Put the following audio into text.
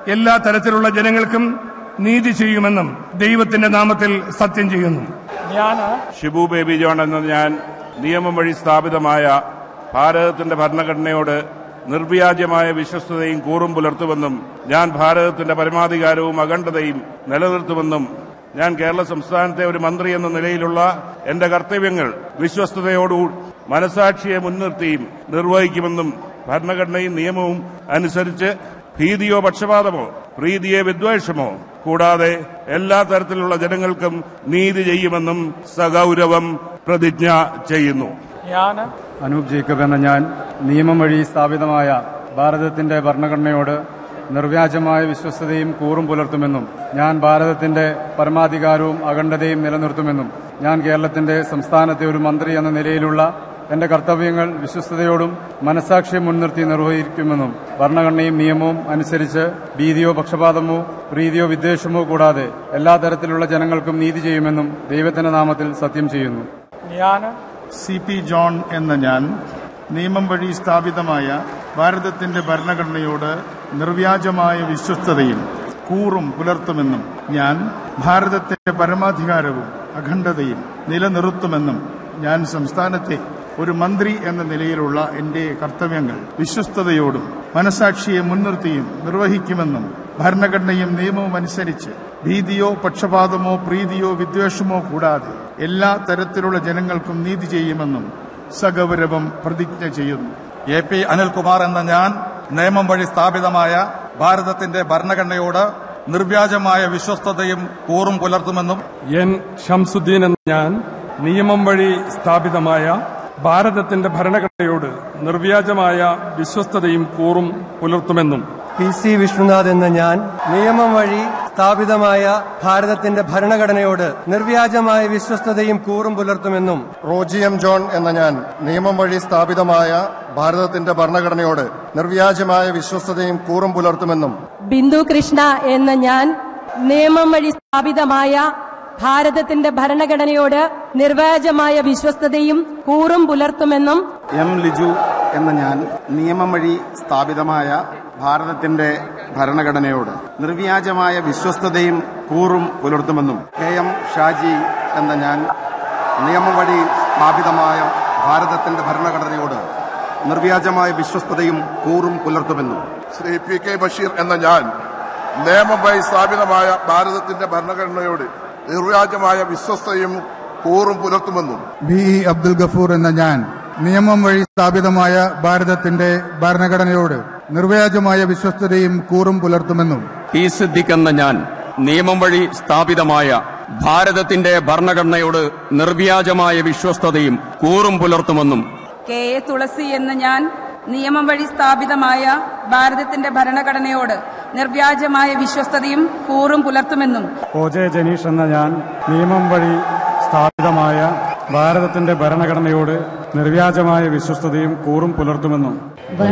എല്ലാ തരത്തിലുള്ള ജനങ്ങൾക്കും നീതി ചെയ്യുമെന്നും ദൈവത്തിന്റെ നാമത്തിൽ സത്യം ചെയ്യുന്നു ഞാൻ ഷിബു ബേബി ജോൺ എന്ന ഞാൻ നിയമം വഴി സ്ഥാപിതമായ ഭാരതത്തിന്റെ ഭരണഘടനയോട് നിർവ്യാജമായ വിശ്വസ്തതയും കൂറും പുലർത്തുമെന്നും ഞാൻ ഭാരതത്തിന്റെ പരമാധികാരവും അഖണ്ഡതയും നിലനിർത്തുമെന്നും ഞാൻ കേരള സംസ്ഥാനത്തെ ഒരു മന്ത്രി എന്ന നിലയിലുള്ള എന്റെ കർത്തവ്യങ്ങൾ വിശ്വസ്തയോടു മനസാക്ഷിയെ മുൻനിർത്തിയും നിർവഹിക്കുമെന്നും ഭരണഘടനയും നിയമവും അനുസരിച്ച് ഭീതിയോ പക്ഷപാതമോ പ്രീതിയെ വിദ്വേഷമോ കൂടാതെ എല്ലാ തരത്തിലുള്ള ജനങ്ങൾക്കും നീതി ചെയ്യുമെന്നും സഗൗരവം പ്രതിജ്ഞ ചെയ്യുന്നു ഞാൻ അനൂപ് ജേക്കബ് എന്ന ഞാൻ നിയമം വഴി സ്ഥാപിതമായ ഭാരതത്തിന്റെ ഭരണഘടനയോട് നിർവ്യാജമായ വിശ്വസ്തതയും കൂറും പുലർത്തുമെന്നും ഞാൻ ഭാരതത്തിന്റെ പരമാധികാരവും അഖണ്ഡതയും നിലനിർത്തുമെന്നും ഞാൻ കേരളത്തിന്റെ സംസ്ഥാനത്തെ ഒരു മന്ത്രി എന്ന നിലയിലുള്ള എന്റെ കർത്തവ്യങ്ങൾ വിശ്വസ്തയോടും മനസാക്ഷിയെ മുൻനിർത്തി നിർവഹിക്കുമെന്നും ഭരണഘടനയും നിയമവും അനുസരിച്ച് ഭീതിയോ പക്ഷപാതമോ പ്രീതിയോ വിദ്വേഷമോ കൂടാതെ എല്ലാ തരത്തിലുള്ള ജനങ്ങൾക്കും നീതി ചെയ്യുമെന്നും ദൈവത്തിന്റെ നാമത്തിൽ സത്യം ചെയ്യുന്നു ഞാൻ സി പി ജോൺ എന്ന ഞാൻ നിയമം വഴി സ്ഥാപിതമായ ഭാരതത്തിന്റെ ഭരണഘടനയോട് നിർവ്യാജമായ വിശ്വസ്തതയും കൂറും പുലർത്തുമെന്നും ഞാൻ ഭാരതത്തിന്റെ പരമാധികാരവും അഖണ്ഡതയും നിലനിർത്തുമെന്നും ഞാൻ സംസ്ഥാനത്തെ ഒരു മന്ത്രി എന്ന നിലയിലുള്ള എന്റെ കർത്തവ്യങ്ങൾ വിശ്വസ്തയോടും മനസാക്ഷിയെ മുൻനിർത്തിയും നിർവഹിക്കുമെന്നും ഭരണഘടനയും നിയമവും അനുസരിച്ച് ഭീതിയോ പക്ഷപാതമോ പ്രീതിയോ വിദ്വേഷമോ കൂടാതെ എല്ലാ തരത്തിലുള്ള ജനങ്ങൾക്കും നീതി ചെയ്യുമെന്നും സഗൗരവം പ്രതിജ്ഞ ചെയ്യുന്നു എ പി അനിൽകുമാർ എന്ന ഞാൻ നിയമം വഴി സ്ഥാപിതമായ ഭാരതത്തിന്റെ ഭരണഘടനയോട് നിർവ്യാജമായ വിശ്വസ്തതയും കൂറും പുലർത്തുമെന്നും എൻ ഷംസുദ്ദീൻ എന്ന ഞാൻ നിയമം വഴി സ്ഥാപിതമായ ഭാരതത്തിന്റെ ഭരണഘടനയോട് നിർവ്യാജമായ വിശ്വസ്തതയും കൂറും പുലർത്തുമെന്നും പി സി വിഷ്ണുനാഥ് എന്ന ഞാൻ നിയമം വഴി സ്ഥാപിതമായ ഭാരതത്തിന്റെ ഭരണഘടനയോട് നിർവ്യാജമായ വിശ്വസ്തതയും കൂറും പുലർത്തുമെന്നും റോജി എം ജോൺ എന്ന ഞാൻ നിയമം വഴി സ്ഥാപിതമായ ഭാരതത്തിന്റെ ഭരണഘടനയോട് നിർവ്യാജമായ വിശ്വസ്തതയും കൂറും പുലർത്തുമെന്നും ബിന്ദു കൃഷ്ണ എന്ന ഞാൻ നിയമം വഴി സ്ഥാപിതമായ ഭാരതത്തിന്റെ ഭരണഘടനയോട് നിർവാജമായ വിശ്വസ്തതയും കൂറും പുലർത്തുമെന്നും എം ലിജു എന്ന ഞാൻ നിയമം വഴി സ്ഥാപിതമായ ഭാരതത്തിന്റെ ഭരണഘടനയോട് നിർവ്യാജമായ വിശ്വസ്തതയും കൂറും പുലർത്തുമെന്നും കെ എം ഷാജി എന്ന ഞാൻ നിയമം വഴി സ്ഥാപിതമായ ഭാരതത്തിന്റെ ഭരണഘടനയോട് നിർവ്യാജമായ വിശ്വസ്തതയും കൂറും പുലർത്തുമെന്നും ശ്രീ പി കെ ബഷീർ എന്ന ഞാൻ നിയമം വഴി സ്ഥാപിതമായ ഭാരതത്തിന്റെ ഭരണഘടനയോട് നിർവ്യാജമായ വിശ്വസ്തയും കൂറും പുലർത്തുമെന്നും ബി ഇ അബ്ദുൽ ഗഫൂർ എന്ന ഞാൻ നിയമം വഴി സ്ഥാപിതമായ ഭാരതത്തിന്റെ ഭരണഘടനയോട് നിർവ്യാജമായ വിശ്വസ്തതയും കൂറും പുലർത്തുമെന്നും പി സിദ്ദിഖ് എന്ന ഞാൻ നിയമം വഴി സ്ഥാപിതമായ ഭാരതത്തിന്റെ ഭരണഘടനയോട് നിർവ്യാജമായ വിശ്വസ്തതയും കൂറും പുലർത്തുമെന്നും കെ എ തുളസി എന്ന ഞാൻ നിയമം വഴി സ്ഥാപിതമായ ഭാരതത്തിന്റെ ഭരണഘടനയോട് നിർവ്യാജമായ വിശ്വസ്തതയും കൂറും പുലർത്തുമെന്നും ഒ ജെ ജനീഷ് എന്ന ഞാൻ നിയമം വഴി സ്ഥാപിതമായ ഭാരതത്തിന്റെ ഭരണഘടനയോട് നിർവ്യാജമായ വിശ്വസ്തതയും കൂറും പുലർത്തുമെന്നും